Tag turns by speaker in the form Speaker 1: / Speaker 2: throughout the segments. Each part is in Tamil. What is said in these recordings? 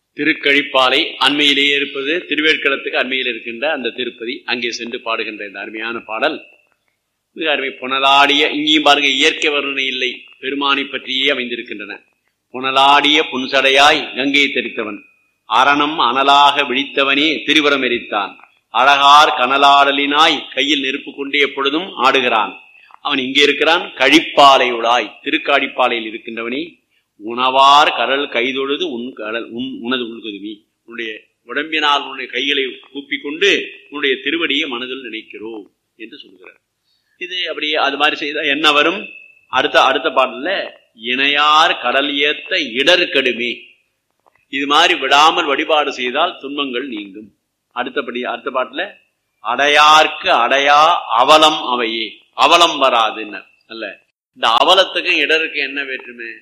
Speaker 1: திருக்கழிப்பாலை அண்மையிலேயே இருப்பது திருவேற்களத்துக்கு அண்மையில் இருக்கின்ற அந்த திருப்பதி அங்கே சென்று பாடுகின்ற இந்த அருமையான பாடல் மிக அருமை புனலாடிய இங்கேயும் பாருங்க இயற்கை வர்ணனை இல்லை பெருமானை பற்றியே அமைந்திருக்கின்றன புனலாடிய புன்சடையாய் கங்கையை தெரித்தவன் அரணம் அனலாக விழித்தவனே திருவரம் எரித்தான் அழகார் கனலாடலினாய் கையில் நெருப்பு கொண்டு எப்பொழுதும் ஆடுகிறான் அவன் இங்கே இருக்கிறான் கழிப்பாலையுடாய் திருக்காழிப்பாலையில் இருக்கின்றவனே உணவார் கடல் கைதொழுது உன் கடல் உன் உனது உள்குதுமி உன்னுடைய உடம்பினால் உன்னுடைய கைகளை கூப்பிக் கொண்டு உன்னுடைய திருவடியை மனதில் நினைக்கிறோம் என்று சொல்கிறார் இது அப்படியே அது மாதிரி செய்தா என்ன வரும் அடுத்த அடுத்த பாடல்ல இணையார் கடல் ஏத்த இடர்கடுமே இது மாதிரி விடாமல் வழிபாடு செய்தால் துன்பங்கள் நீங்கும் அடுத்தபடி அடுத்த பாட்டுல அடையார்க்கு அடையா அவலம் அவையே அவலம் வராதுன்னு அல்ல இந்த அவலத்துக்கும் இடருக்கு என்ன வேற்றுமை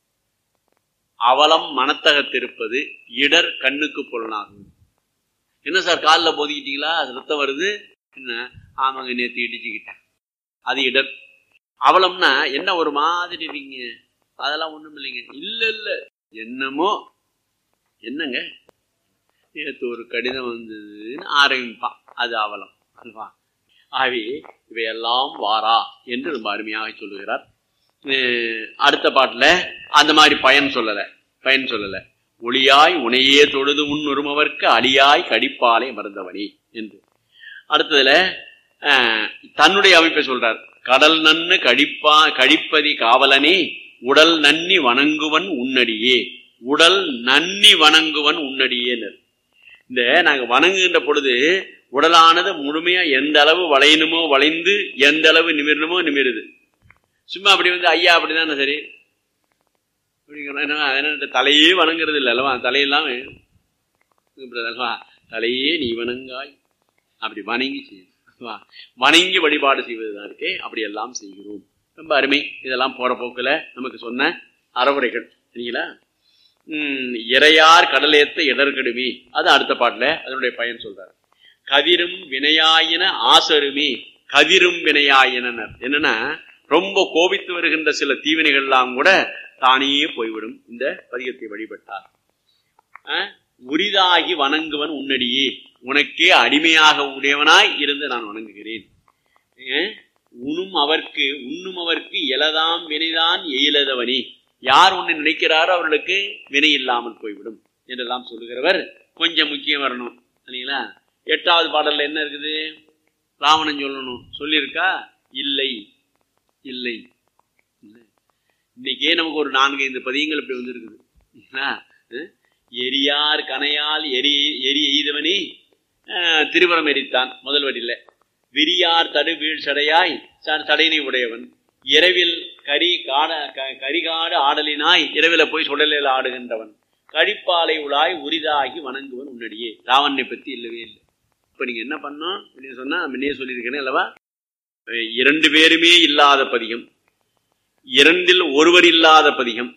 Speaker 1: அவலம் மனத்தகத்திருப்பது இடர் கண்ணுக்கு புலனாகும் என்ன சார் காலில் போதிக்கிட்டீங்களா அது ரத்தம் வருது என்ன ஆமாங்க நேற்று இடிச்சுக்கிட்டேன் அது இடர் அவலம்னா என்ன ஒரு மாதிரி இருக்கீங்க அதெல்லாம் ஒண்ணும் இல்லைங்க இல்ல இல்ல என்னமோ என்னங்க நேற்று ஒரு கடிதம் வந்ததுன்னு ஆரம்பிப்பான் அது அவலம் அல்வா ஆகவே இவையெல்லாம் வாரா என்று ரொம்ப அருமையாக சொல்லுகிறார் அஹ் அடுத்த பாட்டுல அந்த மாதிரி பயன் சொல்லல பயன் சொல்லல ஒளியாய் உனையே தொழுது முன் ஒருமவர்க்கு அழியாய் கடிப்பாலை மறந்தவனே என்று அடுத்ததுல அஹ், தன்னுடைய அமைப்பை சொல்றார் கடல் நன்னு கடிப்பா கழிப்பதி காவலனே உடல் நன்னி வணங்குவன் உன்னடியே உடல் நன்னி வணங்குவன் உன்னடியேனர் இந்த நாங்க வணங்குகின்ற பொழுது உடலானது முழுமையா எந்த அளவு வளையணுமோ வளைந்து எந்த அளவு நிமிரணுமோ நிமிருது சும்மா அப்படி வந்து ஐயா அப்படிதானே சரி அப்படிங்கிறோம். என்ன, என்ன, இந்த தலையே வணங்குறது இல்லை அல்லவா தலையெல்லாம் இப்படி அல்லவா தலையே நீ வணங்காய் அப்படி வணங்கி செய்யணும் அல்லவா? வணங்கி வழிபாடு செய்வதுதான் இருக்கே அப்படி எல்லாம் செய்கிறோம் ரொம்ப அருமை இதெல்லாம் போற போக்குல நமக்கு சொன்ன அறவுரைகள் சரிங்களா உம் இறையார் கடலேத்த இடர்கடுமி அது அடுத்த பாட்டுல அதனுடைய பயன் சொல்றாரு கதிரும் வினையாயின ஆசருமி கதிரும் வினையாயினர் என்னன்னா ரொம்ப கோபித்து வருகின்ற சில தீவினைகள்லாம் கூட தானே போய்விடும் இந்த பதிகத்தை வழிபட்டார் அஹ், உரிதாகி வணங்குவன் உன்னடியே உனக்கே அடிமையாக உடையவனாய் இருந்து நான் வணங்குகிறேன் அஹ், உண்ணும் அவர்க்கு உண்ணும் அவர்க்கு எலதாம் வினைதான் எயிலதவனி யார் உன்னை நினைக்கிறாரோ அவர்களுக்கு வினை இல்லாமல் போய்விடும் என்றெல்லாம் சொல்லுகிறவர் கொஞ்சம் முக்கியம் வரணும் சரிங்களா எட்டாவது பாடல்ல என்ன இருக்குது ராவணன் சொல்லணும் சொல்லியிருக்கா இல்லை இல்லை இல்லை. இன்னைக்கே நமக்கு ஒரு நான்கு ஐந்து பதியங்கள் இப்படி வந்திருக்குது சரிங்களா? அஹ்? எரியார் கனையால் எரி எரி எய்தவனே அஹ், திருவரம் எரித்தான் முதல் வரியில விரியார் தடு வீழ் சடையாய் ச- சடையினை உடையவன் இரவில் கரி காட க- கரிகாடு ஆடலினாய் இரவில போய் சுடலில் ஆடுகின்றவன் கழிப்பாலை உலாய் உரிதாகி வணங்குவன் உன்னடியே ராவணனை பத்தி இல்லவே இல்லை இப்ப நீங்க என்ன பண்ணோம் அப்படின்னு சொன்னா முன்னே சொல்லியிருக்கேனே அல்லவா அஹ் இரண்டு பேருமே இல்லாத பதிகம் இரண்டில் ஒருவர் இல்லாத பதிகம்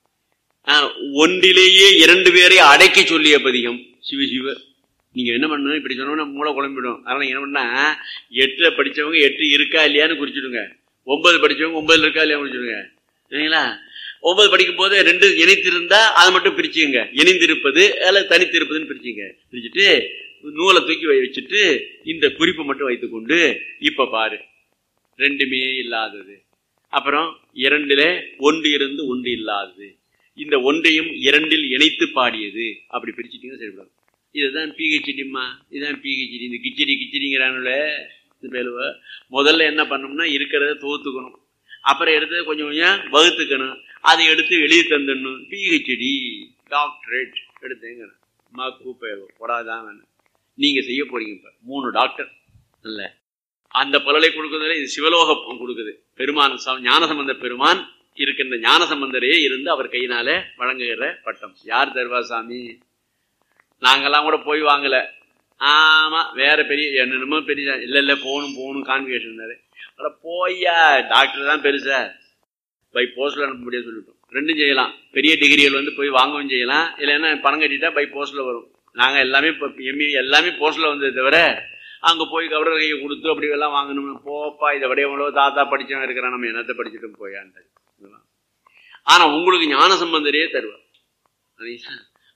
Speaker 1: அஹ் ஒன்றிலேயே இரண்டு பேரை அடக்கி சொல்லிய பதிகம் சிவ சிவ நீங்க என்ன பண்ணணும் இப்படி சொன்னோம்னா மூளை குழம்பிடும் அதனால என்ன பண்ணா எட்டுல படிச்சவங்க எட்டு இருக்கா இல்லையான்னு குறிச்சிடுங்க ஒன்பது படிச்சவங்க ஒன்பதுல இருக்கா இல்லையா குறிச்சிடுங்க சரிங்களா ஒன்பது படிக்கும் போது ரெண்டு இணைத்திருந்தா அதை மட்டும் பிரிச்சுங்க இணைந்திருப்பது அல்லது தனித்திருப்பதுன்னு பிரிச்சுங்க பிரிச்சுட்டு நூலை தூக்கி வை- வச்சுட்டு இந்த குறிப்பை மட்டும் வைத்துக்கொண்டு இப்ப பாரு ரெண்டுமே இல்லாதது அப்புறம் இரண்டில ஒன்று இருந்து ஒன்று இல்லாதது இந்த ஒன்றையும் இரண்டில் இணைத்து பாடியது அப்படி பிரிச்சுட்டீங்கன்னா சரிப்படும் இதுதான் பிஹெச்டிம்மா இதுதான் பிஹெச்டி இந்த கிச்சடி கிச்சடிங்கிறானுல இந்த பேருவ முதல்ல என்ன பண்ணோம்னா இருக்கிறத தோத்துக்கணும் அப்புறம் எடுத்து கொஞ்சம் கொஞ்சம் வகுத்துக்கணும் அதை எடுத்து வெளியே தந்துடணும் பிஹெச்டி டாக்டரேட் எடுத்தேங்க அம்மா கூப்பேர் போடாதான் வேணும் நீங்க செய்ய போறீங்க இப்ப மூணு டாக்டர் இல்ல அந்த பலனை கொடுக்கறதுல இது சிவலோகம் கொடுக்குது பெருமான் ச- ஞானசம்பந்த பெருமான் இருக்கின்ற ஞானசம்பந்தரே இருந்து அவர் கையினால வழங்குகிற பட்டம் யார் தருவா சாமி நாங்கெல்லாம் கூட போய் வாங்கல ஆமா வேற பெரிய என்னென்னமோ பெரிய இல்ல இல்ல போகணும் போகணும் கான்விகேஷன் அட போய்யா டாக்டர் தான் பெருசா பை போஸ்ட்ல அனுப்ப முடியாது சொல்லிட்டோம் ரெண்டும் செய்யலாம் பெரிய டிகிரிகள் வந்து போய் வாங்கவும் செய்யலாம் இல்லைன்னா பணம் கட்டிட்டா பை போஸ்ட்ல வரும் நாங்க எல்லாமே இப்போ எம்ஏ எல்லாமே போஸ்ட்ல வந்தது தவிர அங்க போய் கவர்னர் கையை கொடுத்து அப்படி எல்லாம் வாங்கணும்னு போப்பா இதை விட எவ்வளோ தாத்தா படிச்சவன் இருக்கிறான் நம்ம என்னத்தை படிச்சுட்டும் போயான்ட்டு இதெல்லாம். ஆனா உங்களுக்கு ஞான சம்பந்தரே தருவார் சரிங்களா?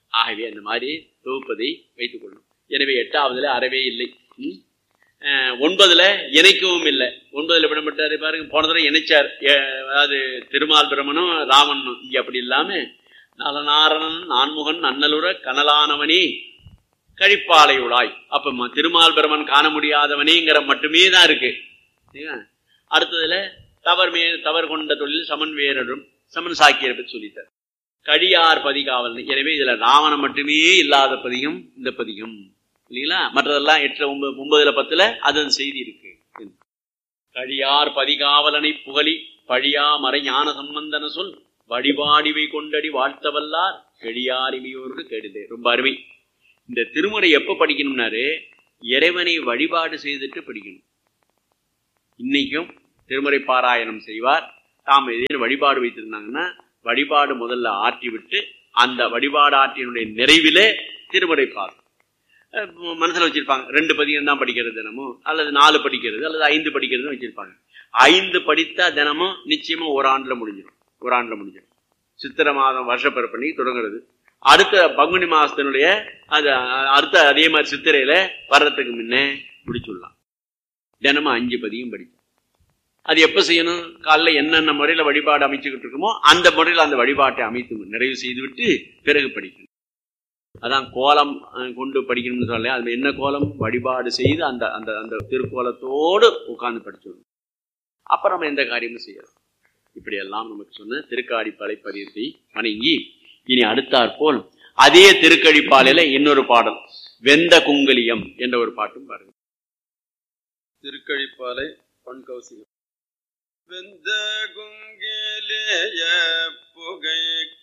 Speaker 1: ஆகவே அந்த மாதிரி தொகுப்பதை வைத்துக் கொள்ளும் எனவே எட்டாவதுல அறவே இல்லை ம்? அஹ், ஒன்பதுல இணைக்கவும் இல்லை ஒன்பதுல விடப்பட்டாரு பாருங்க போன தடவை இணைச்சார் ஏ- அதாவது திருமால் பிரமனும் ராமனும் இங்க அப்படி இல்லாம நலநாரணன் நான்முகன் நன்னலுற கனலானவனே கழிப்பாலை உழாய் அப்ப ம- திருமால் பிரமன் காண முடியாதவனேங்கிற மட்டுமே தான் இருக்கு சரியா? அடுத்ததுல தவறு மே தவறு கொண்ட தொழில் சமன் வேறரும் சமன் சாக்கியரை பற்றி சொல்லிட்டார் கடியார் பதிகாவல் எனவே இதுல ராவணன் மட்டுமே இல்லாத பதிகம் இந்த பதிகம் இல்லைங்களா மற்றதெல்லாம் எட்டு ஒன்பது ஒன்பதுல பத்துல அதன் செய்தி இருக்கு கடியார் பதிகாவலனை புகழி பழியா மறை ஞான சம்பந்தன சொல் வழிபாடிவை கொண்டடி வாழ்த்தவல்லார் கெடியாரிமையோருக்கு கெடுதே ரொம்ப அருமை இந்த திருமுறை எப்ப படிக்கணும்னாரு இறைவனை வழிபாடு செய்துட்டு படிக்கணும் இன்னைக்கும் திருமுறை பாராயணம் செய்வார் தாம் ஏதேனும் வழிபாடு வைத்திருந்தாங்கன்னா வழிபாடு முதல்ல ஆற்றி விட்டு அந்த வழிபாடு ஆற்றினுடைய நிறைவிலே திருமுறை பாடும் அஹ் மனசுல வச்சிருப்பாங்க ரெண்டு பதிகம் தான் படிக்கிறது தினமும் அல்லது நாலு படிக்கிறது அல்லது ஐந்து படிக்கிறதுன்னு வச்சிருப்பாங்க ஐந்து படித்தா தினமும் நிச்சயமா ஒரு ஆண்டுல முடிஞ்சிடும் ஒரு ஆண்டுல முடிஞ்சிடும் சித்திரை மாதம் வருஷப்பிறப்பண்ணி தொடங்குறது அடுத்த பங்குனி மாசத்தினுடைய அது அஹ், அடுத்த அதே மாதிரி சித்திரையில வர்றதுக்கு முன்னே முடிச்சுடலாம் தினமும் அஞ்சு பதியும் படிக்கும் அது எப்ப செய்யணும் காலைல என்னென்ன முறையில வழிபாடு அமைச்சுக்கிட்டு இருக்குமோ அந்த முறையில் அந்த வழிபாட்டை அமைத்து நிறைவு செய்துவிட்டு பிறகு படிக்கணும் அதான் கோலம் அஹ், கொண்டு படிக்கணும்னு சொல்ல அது என்ன கோலம் வழிபாடு செய்து அந்த அந்த அந்த திருக்கோலத்தோடு உட்கார்ந்து படிச்சிடணும் அப்புறம் நம்ம எந்த காரியமும் செய்யலாம் இப்படியெல்லாம் நமக்கு சொன்ன திருக்காடிப்பாலை பதியத்தை வணங்கி இனி அடுத்தாற்போல் அதே திருக்கடிப்பாலையில இன்னொரு பாடல் வெந்த குங்கலியம் என்ற ஒரு பாட்டும் பாருங்க
Speaker 2: திருக்கழிப்பாலை பொன்கௌசிகம் வெந்த குங்கிலேய புகை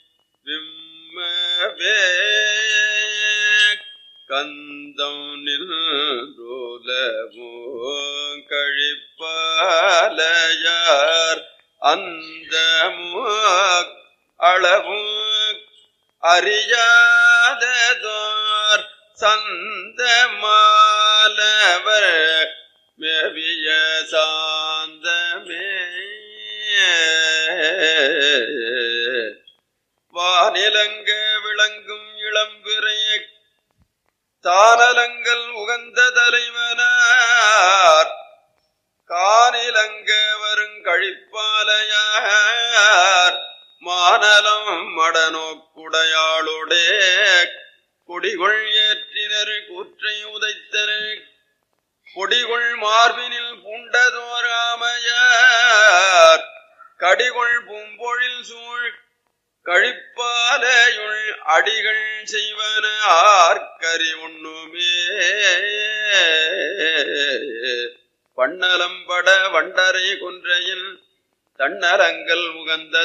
Speaker 2: விம்மவே கந்தம் நின்றோலமோ கழிப்பாலையார் அந்த அளவும் அறியாததோர் சந்த மாலவர் மேவிய சாந்தமே வானிலங்க விளங்கும் இளம்பிறை தானலங்கள் உகந்த தலைவனார் கானிலங்க வருங்கழிப்பாலையார் மானலம் மடநோக்குடையாளுடே கொடிகொள் ஏற்றினர் கூற்றை உதைத்தனர் கொடிகொள் மார்பினில் பூண்டதோராமையார் கடிகொள் பூம்பொழில் சூழ் கழிப்பாலையுள் அடிகள் செய்வன ஆர்க்கறி உண்ணுமே பண்ணலம்பட வண்டரை குன்றையில் தன்னலங்கள் உகந்த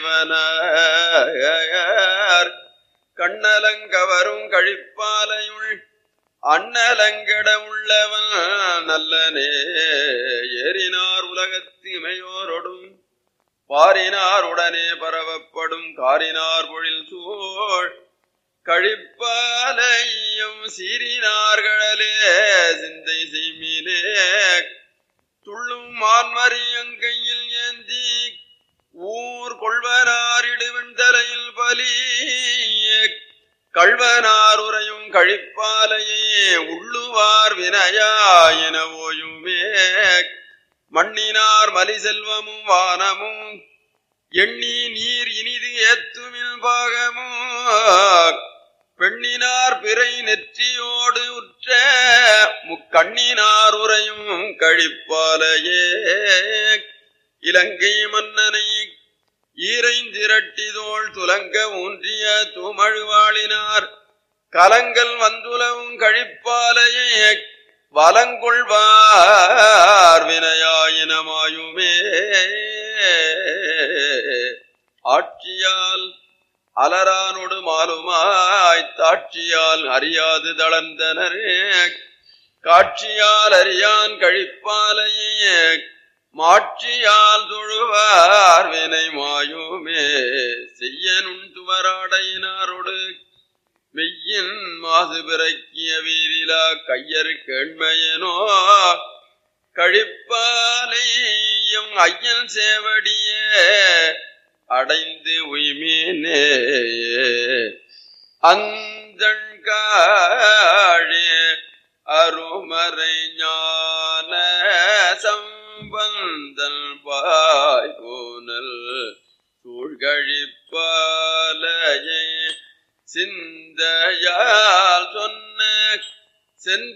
Speaker 2: தலைவனார் கண்ணலங்கவரும் கழிப்பாலையுள் அண்ணலங்கட உள்ளவன் நல்லனே ஏறினார் உலகத்து இமையோரொடும் பாரினார் உடனே பரவப்படும் காரினார் பொழில் சூழ் கழிப்பாலையும் சீரினார்களே சிந்தை செய்மினே துள்ளும் மான்மரியங்கையில் ஏந்தி ஊர் கொள்வனாரிடுவின் தலையில் பலி கள்வனார் உரையும் கழிப்பாலையே உள்ளுவார் வினையாயின ஓயுமே மண்ணினார் மலி செல்வமும் வானமும் எண்ணி நீர் இனிது ஏத்துமில் பாகமும் பெண்ணினார் பிறை நெற்றியோடு உற்ற முக்கண்ணினார் உரையும் கழிப்பாலையே இலங்கை மன்னனை ஈரைந்திரட்டிதோள் துலங்க ஊன்றிய தூமழுவாளினார் கலங்கள் வந்துலவும் கழிப்பாலையே வலங்கொள்வார் வினையாயினமாயுமே ஆட்சியால் அலரானொடு மாலுமாய் தாட்சியால் அறியாது தளர்ந்தனர் காட்சியால் அறியான் கழிப்பாலையே மாட்சியால் தொழுவார் வினை மாயுமே செய்ய நுண்துவராடையினாரோடு மெய்யின் மாசு பிறக்கிய வீரிலா கையர் கேண்மையனோ கழிப்பாலையும் ஐயன் சேவடிய அடைந்து உய்மீனே அந்த செந்தண்காழே அருமறை ஞான சம்பந்தல் பாய்கோனல் சூழ்கழிப்பாலையே சிந்தையால் சொன்ன செந்த